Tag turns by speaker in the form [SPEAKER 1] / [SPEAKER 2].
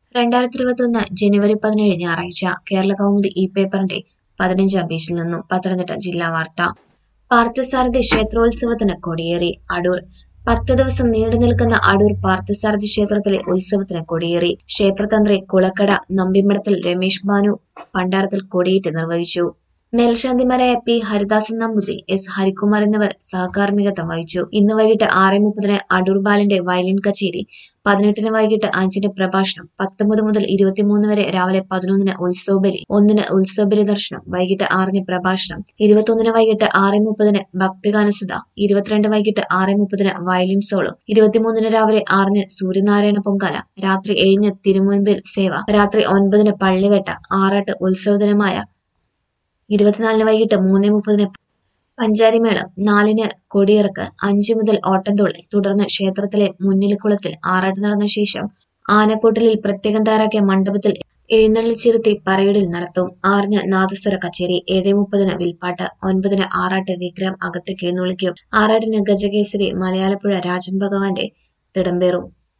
[SPEAKER 1] രണ്ടായിരത്തി ഇരുപത്തിയൊന്ന് ജനുവരി പതിനേഴ് ഞായറാഴ്ച കേരള കൗമുദി ഈ പേപ്പറിന്റെ പതിനഞ്ചാം പേജിൽ നിന്നും പത്തനംതിട്ട ജില്ലാ വാർത്ത പാർത്ഥസാരഥി ക്ഷേത്രോത്സവത്തിന് കൊടിയേറി അടൂർ പത്ത് ദിവസം നീണ്ടു നിൽക്കുന്ന അടൂർ പാർത്ഥസാരഥി ക്ഷേത്രത്തിലെ ഉത്സവത്തിന് കൊടിയേറി ക്ഷേത്രതന്ത്രി കുളക്കട നമ്പിമഠത്തിൽ രമേശ് ബാനു പണ്ടാരത്തിൽ കൊടിയേറ്റ് നിർവഹിച്ചു മേൽശാന്തിമാരായ പി ഹരിദാസൻ നമ്പൂതിരി എസ് ഹരികുമാർ എന്നിവർ സഹകാർമ്മികത്വം വഹിച്ചു ഇന്ന് വൈകിട്ട് ആറ് മുപ്പതിന് അടൂർ ബാലന്റെ വയലിൻ കച്ചേരി പതിനെട്ടിന് വൈകിട്ട് അഞ്ചിന് പ്രഭാഷണം പത്തൊമ്പത് മുതൽ ഇരുപത്തിമൂന്ന് വരെ രാവിലെ പതിനൊന്നിന് ഉത്സവബലി ഒന്നിന് ഉത്സവബലി ദർശനം വൈകിട്ട് ആറിന് പ്രഭാഷണം ഇരുപത്തൊന്നിന് വൈകിട്ട് ആറ് മുപ്പതിന് ഭക്തിഗാനസുധ ഇരുപത്തിരണ്ട് വൈകിട്ട് ആറ് മുപ്പതിന് വയലിൻ സോളോ ഇരുപത്തിമൂന്നിന് രാവിലെ ആറിന് സൂര്യനാരായണ പൊങ്കാല രാത്രി ഏഴിന് തിരുമുൻപിൽ സേവ രാത്രി ഒൻപതിന് പള്ളിവേട്ട ആറാട്ട് ഉത്സവദിനമായ ഇരുപത്തിനാലിന് വൈകിട്ട് മൂന്ന് മുപ്പതിന് പഞ്ചാരിമേളം നാലിന് കൊടിയിറക്ക് അഞ്ചു മുതൽ ഓട്ടംതുള്ളൽ തുടർന്ന് ക്ഷേത്രത്തിലെ മുന്നിലിക്കുളത്തിൽ ആറാട്ട് നടന്ന ശേഷം ആനക്കൂട്ടലിൽ പ്രത്യേകം തയ്യാറാക്കിയ മണ്ഡപത്തിൽ എഴുന്നള്ളിച്ചിരുത്തി പരേഡിൽ നടത്തും ആറിന് നാദസ്വര കച്ചേരി ഏഴ് മുപ്പതിന് വിൽപ്പാട്ട് ഒൻപതിന് ആറാട്ട് വിഗ്രഹം അകത്തേക്ക് എഴുന്നള്ളിക്കും ആറാട്ടിന് ഗജകേസരി മലയാളപ്പുഴ രാജൻ ഭഗവാന്റെ തിടമ്പേറും